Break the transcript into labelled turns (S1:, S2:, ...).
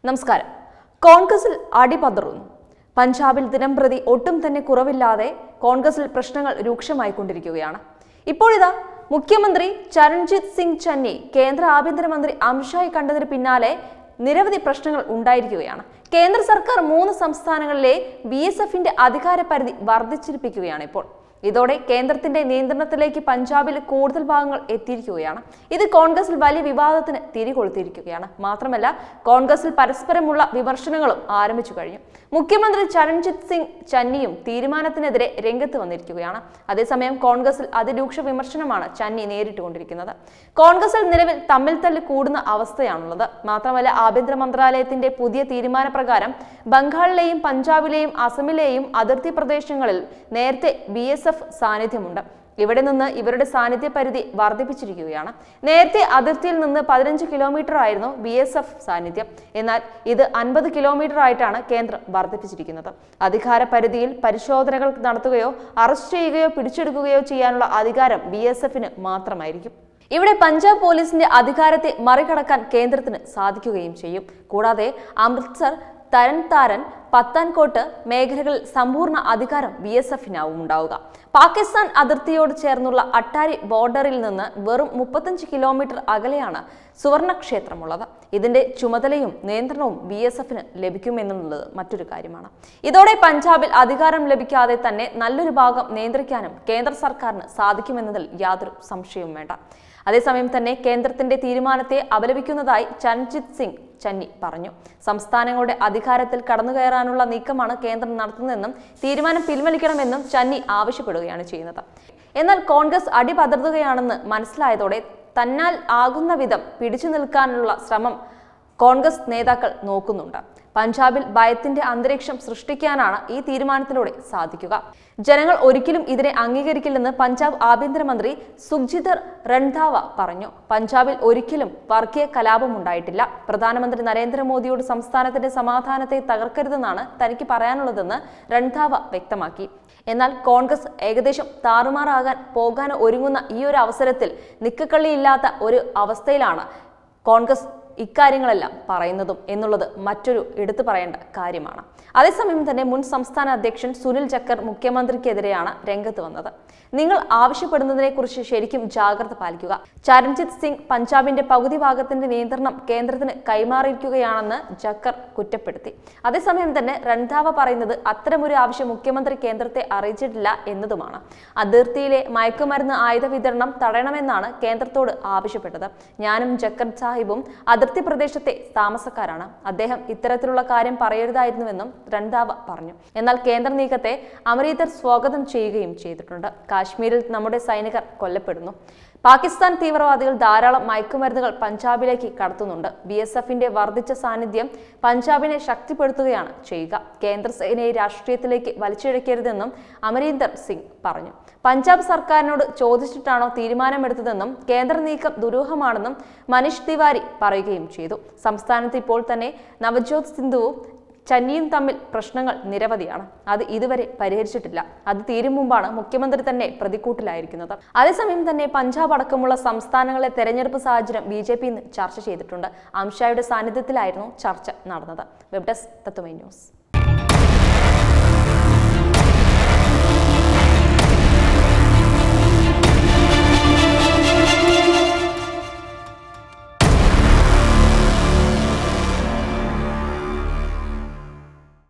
S1: നമസ്കാരം കോൺഗ്രസിൽ അടിപതറുന്നു പഞ്ചാബിൽ ദിനംപ്രതി ഒട്ടും തന്നെ കുറവില്ലാതെ കോൺഗ്രസിൽ പ്രശ്നങ്ങൾ രൂക്ഷമായിക്കൊണ്ടിരിക്കുകയാണ് ഇപ്പോഴിതാ മുഖ്യമന്ത്രി ചരൺജിത് സിംഗ് ചന്നി കേന്ദ്ര ആഭ്യന്തരമന്ത്രി അമിത്ഷായെ കണ്ടതിന് പിന്നാലെ നിരവധി പ്രശ്നങ്ങൾ ഉണ്ടായിരിക്കുകയാണ് കേന്ദ്ര സർക്കാർ മൂന്ന് സംസ്ഥാനങ്ങളിലെ ബി എസ് എഫിന്റെ അധികാര പരിധി വർദ്ധിച്ചിരിപ്പിക്കുകയാണ് ഇപ്പോൾ ഇതോടെ കേന്ദ്രത്തിന്റെ നിയന്ത്രണത്തിലേക്ക് പഞ്ചാബിൽ കൂടുതൽ ഭാഗങ്ങൾ എത്തിയിരിക്കുകയാണ് ഇത് കോൺഗ്രസിൽ വലിയ വിവാദത്തിന് തിരികൊളുത്തിയിരിക്കുകയാണ് മാത്രമല്ല കോൺഗ്രസിൽ പരസ്പരമുള്ള വിമർശനങ്ങളും ആരംഭിച്ചു കഴിഞ്ഞു മുഖ്യമന്ത്രി ചരൺജിത് സിംഗ് ചന്നിയും തീരുമാനത്തിനെതിരെ രംഗത്ത് വന്നിരിക്കുകയാണ് അതേസമയം കോൺഗ്രസിൽ അതിരൂക്ഷ വിമർശനമാണ് ചന്നി നേരിട്ടുകൊണ്ടിരിക്കുന്നത് കോൺഗ്രസിൽ നിലവിൽ തമ്മിൽ തല്ല് കൂടുന്ന അവസ്ഥയാണുള്ളത് മാത്രമല്ല ആഭ്യന്തര മന്ത്രാലയത്തിന്റെ പുതിയ തീരുമാനപ്രകാരം ബംഗാളിലെയും പഞ്ചാബിലെയും അസമിലെയും അതിർത്തി പ്രദേശങ്ങളിൽ നേരത്തെ ബി എസ് എഫ് സാന്നിധ്യമുണ്ട് ഇവിടെ നിന്ന് ഇവരുടെ സാന്നിധ്യ പരിധി വർദ്ധിപ്പിച്ചിരിക്കുകയാണ് നേരത്തെ അതിർത്തിയിൽ നിന്ന് പതിനഞ്ച് കിലോമീറ്റർ ആയിരുന്നു ബി എസ് എഫ് സാന്നിധ്യം എന്നാൽ ഇത് അൻപത് കിലോമീറ്റർ ആയിട്ടാണ് കേന്ദ്രം വർദ്ധിപ്പിച്ചിരിക്കുന്നത് അധികാര പരിധിയിൽ പരിശോധനകൾ നടത്തുകയോ അറസ്റ്റ് ചെയ്യുകയോ പിടിച്ചെടുക്കുകയോ ചെയ്യാനുള്ള അധികാരം ബി എസ് എഫിന് മാത്രമായിരിക്കും ഇവിടെ പഞ്ചാബ് പോലീസിന്റെ അധികാരത്തെ മറികടക്കാൻ കേന്ദ്രത്തിന് സാധിക്കുകയും ചെയ്യും കൂടാതെ അമൃത്സർ തരൻ താരൻ പത്താൻകോട്ട് മേഖലകളിൽ സമ്പൂർണ്ണ അധികാരം ബി എസ് എഫിനാവും ഉണ്ടാവുക പാകിസ്ഥാൻ അതിർത്തിയോട് ചേർന്നുള്ള അട്ടാരി ബോർഡറിൽ നിന്ന് വെറും മുപ്പത്തഞ്ച് കിലോമീറ്റർ അകലെയാണ് സുവർണ ക്ഷേത്രമുള്ളത് ഇതിന്റെ ചുമതലയും നിയന്ത്രണവും ബി എസ് എഫിന് ലഭിക്കുമെന്നുള്ളത് മറ്റൊരു കാര്യമാണ് ഇതോടെ പഞ്ചാബിൽ അധികാരം ലഭിക്കാതെ തന്നെ നല്ലൊരു ഭാഗം നിയന്ത്രിക്കാനും കേന്ദ്ര സർക്കാരിന് സാധിക്കുമെന്നതിൽ യാതൊരു സംശയവും വേണ്ട അതേസമയം തന്നെ കേന്ദ്രത്തിന്റെ തീരുമാനത്തെ അപലപിക്കുന്നതായി ചരൺജിത് സിംഗ് ചന്നി പറഞ്ഞു സംസ്ഥാനങ്ങളുടെ അധികാരത്തിൽ കടന്നുകയറാനുള്ള നീക്കമാണ് കേന്ദ്രം നടത്തുന്നതെന്നും തീരുമാനം പിൻവലിക്കണമെന്നും ചന്നി ആവശ്യപ്പെടുകയാണ് ചെയ്യുന്നത് എന്നാൽ കോൺഗ്രസ് അടിപതർത്തുകയാണെന്ന് മനസ്സിലായതോടെ തന്നാൽ ആകുന്ന വിധം പിടിച്ചു നിൽക്കാനുള്ള ശ്രമം കോൺഗ്രസ് നേതാക്കൾ നോക്കുന്നുണ്ട് പഞ്ചാബിൽ ഭയത്തിന്റെ അന്തരീക്ഷം സൃഷ്ടിക്കാനാണ് ഈ തീരുമാനത്തിലൂടെ സാധിക്കുക ജനങ്ങൾ ഒരിക്കലും ഇതിനെ അംഗീകരിക്കില്ലെന്ന് പഞ്ചാബ് ആഭ്യന്തരമന്ത്രി സുഖ്ജിതർ രൺധാവ പറഞ്ഞു പഞ്ചാബിൽ ഒരിക്കലും വർഗീയ കലാപം ഉണ്ടായിട്ടില്ല പ്രധാനമന്ത്രി നരേന്ദ്രമോദിയോട് സംസ്ഥാനത്തിന്റെ സമാധാനത്തെ തകർക്കരുതെന്നാണ് തനിക്ക് പറയാനുള്ളതെന്ന് രൺധാവ വ്യക്തമാക്കി എന്നാൽ കോൺഗ്രസ് ഏകദേശം താറുമാറാകാൻ പോകാൻ ഒരുങ്ങുന്ന ഈ ഒരു അവസരത്തിൽ നിക്കക്കള്ളിയില്ലാത്ത ഒരു അവസ്ഥയിലാണ് കോൺഗ്രസ് ഇക്കാര്യങ്ങളെല്ലാം പറയുന്നതും എന്നുള്ളത് മറ്റൊരു എടുത്തു പറയേണ്ട കാര്യമാണ് അതേസമയം തന്നെ മുൻ സംസ്ഥാന അധ്യക്ഷൻ സുനിൽ ചക്കർ മുഖ്യമന്ത്രിക്കെതിരെയാണ് രംഗത്ത് വന്നത് നിങ്ങൾ ആവശ്യപ്പെടുന്നതിനെക്കുറിച്ച് ശരിക്കും ജാഗ്രത പാലിക്കുക ചരൺജിത് സിംഗ് പഞ്ചാബിന്റെ പകുതി ഭാഗത്തിന്റെ നിയന്ത്രണം കേന്ദ്രത്തിന് കൈമാറിയിരിക്കുകയാണെന്ന് ജക്കർ കുറ്റപ്പെടുത്തി അതേസമയം തന്നെ രൺധാവ പറയുന്നത് അത്തരമൊരു ആവശ്യം മുഖ്യമന്ത്രി കേന്ദ്രത്തെ അറിയിച്ചിട്ടില്ല എന്നതുമാണ് അതിർത്തിയിലെ മയക്കുമരുന്ന് ആയുധ വിതരണം തടയണമെന്നാണ് കേന്ദ്രത്തോട് ആവശ്യപ്പെട്ടത് ഞാനും ജക്കർ സാഹിബും അതിർത്തി പ്രദേശത്തെ താമസക്കാരാണ് അദ്ദേഹം ഇത്തരത്തിലുള്ള കാര്യം പറയരുതായിരുന്നുവെന്നും രൺധാവ പറഞ്ഞു എന്നാൽ കേന്ദ്ര നീക്കത്തെ അമരീതർ സ്വാഗതം ചെയ്യുകയും ചെയ്തിട്ടുണ്ട് കാശ്മീരിൽ നമ്മുടെ സൈനികർ കൊല്ലപ്പെടുന്നു പാകിസ്ഥാൻ തീവ്രവാദികൾ ധാരാളം മയക്കുമരുന്നുകൾ പഞ്ചാബിലേക്ക് കടത്തുന്നുണ്ട് ബി എസ് എഫിന്റെ വർദ്ധിച്ച സാന്നിധ്യം പഞ്ചാബിനെ ശക്തിപ്പെടുത്തുകയാണ് ചെയ്യുക കേന്ദ്ര സേനയെ രാഷ്ട്രീയത്തിലേക്ക് വലിച്ചിഴക്കരുതെന്നും അമരീന്ദർ സിംഗ് പറഞ്ഞു പഞ്ചാബ് സർക്കാരിനോട് ചോദിച്ചിട്ടാണോ തീരുമാനമെടുത്തതെന്നും കേന്ദ്ര നീക്കം ദുരൂഹമാണെന്നും മനീഷ് തിവാരി പറയുകയും ചെയ്തു സംസ്ഥാനത്ത് ഇപ്പോൾ തന്നെ നവജോത് സിന്ധുവും ചന്നിയും തമ്മിൽ പ്രശ്നങ്ങൾ നിരവധിയാണ് അത് ഇതുവരെ പരിഹരിച്ചിട്ടില്ല അത് തീരും മുമ്പാണ് മുഖ്യമന്ത്രി തന്നെ പ്രതിക്കൂട്ടിലായിരിക്കുന്നത് അതേസമയം തന്നെ പഞ്ചാബ് അടക്കമുള്ള സംസ്ഥാനങ്ങളിലെ തെരഞ്ഞെടുപ്പ് സാഹചര്യം ബി ജെ പി ഇന്ന് ചർച്ച ചെയ്തിട്ടുണ്ട് അമിത്ഷായുടെ സാന്നിധ്യത്തിലായിരുന്നു ചർച്ച നടന്നത് വെബ് ഡെസ്ക് തത്വമൈ ന്യൂസ്